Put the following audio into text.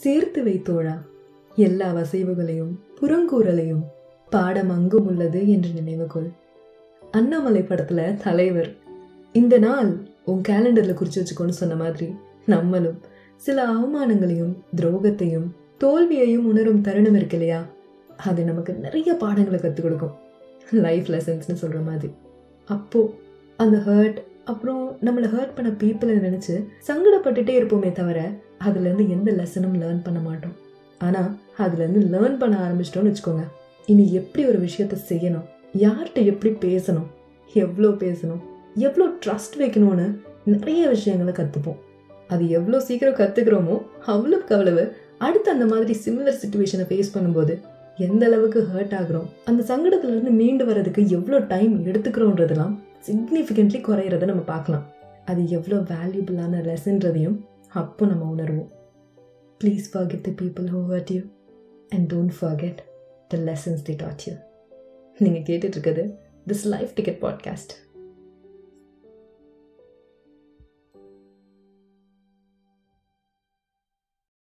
சேர்த்து வைத்தோழா எல்லா வசைவுகளையும் புறங்கூறலையும் பாடம் அங்கும் உள்ளது என்று நினைவுகொள் அண்ணாமலை படத்துல தலைவர் இந்த நாள் உன் கேலண்டர்ல குறிச்சு வச்சுக்கோன்னு சொன்ன மாதிரி நம்மளும் சில அவமானங்களையும் துரோகத்தையும் தோல்வியையும் உணரும் தருணம் இருக்கு இல்லையா அது நமக்கு நிறைய பாடங்களை கற்றுக் கொடுக்கும் லைஃப் லெசன்ஸ்னு சொல்ற மாதிரி அப்போ அந்த ஹர்ட் அப்புறம் நம்மளை ஹர்ட் பண்ண பீப்புளை நினைச்சு சங்கடப்பட்டுட்டே இருப்போமே தவிர அதுலேருந்து எந்த லெசனும் லேர்ன் பண்ண மாட்டோம் ஆனால் அதுலேருந்து லேர்ன் பண்ண ஆரம்பிச்சிட்டோம்னு வச்சுக்கோங்க இனி எப்படி ஒரு விஷயத்த செய்யணும் யார்கிட்ட எப்படி பேசணும் எவ்வளோ பேசணும் எவ்வளோ ட்ரஸ்ட் வைக்கணும்னு நிறைய விஷயங்களை கற்றுப்போம் அது எவ்வளோ சீக்கிரம் கற்றுக்கிறோமோ அவ்வளோக்கு அவ்வளவு அடுத்து அந்த மாதிரி சிமிலர் சுச்சுவேஷனை ஃபேஸ் பண்ணும்போது எந்த அளவுக்கு ஹர்ட் ஆகுறோம் அந்த சங்கடத்துலேருந்து மீண்டு வர்றதுக்கு எவ்வளோ டைம் எடுத்துக்கிறோன்றதெல்லாம் சிக்னிஃபிகண்ட்லி குறையிறத நம்ம பார்க்கலாம் அது எவ்வளோ வேல்யூபிளான லெசன்றதையும் அப்போ நம்ம உணர்வோம் please forget the people who hurt you and don't forget the lessons they taught you நீங்கள் கேட்டுட்ருக்கிறது திஸ் லைஃப் டிக்கெட் பாட்காஸ்ட்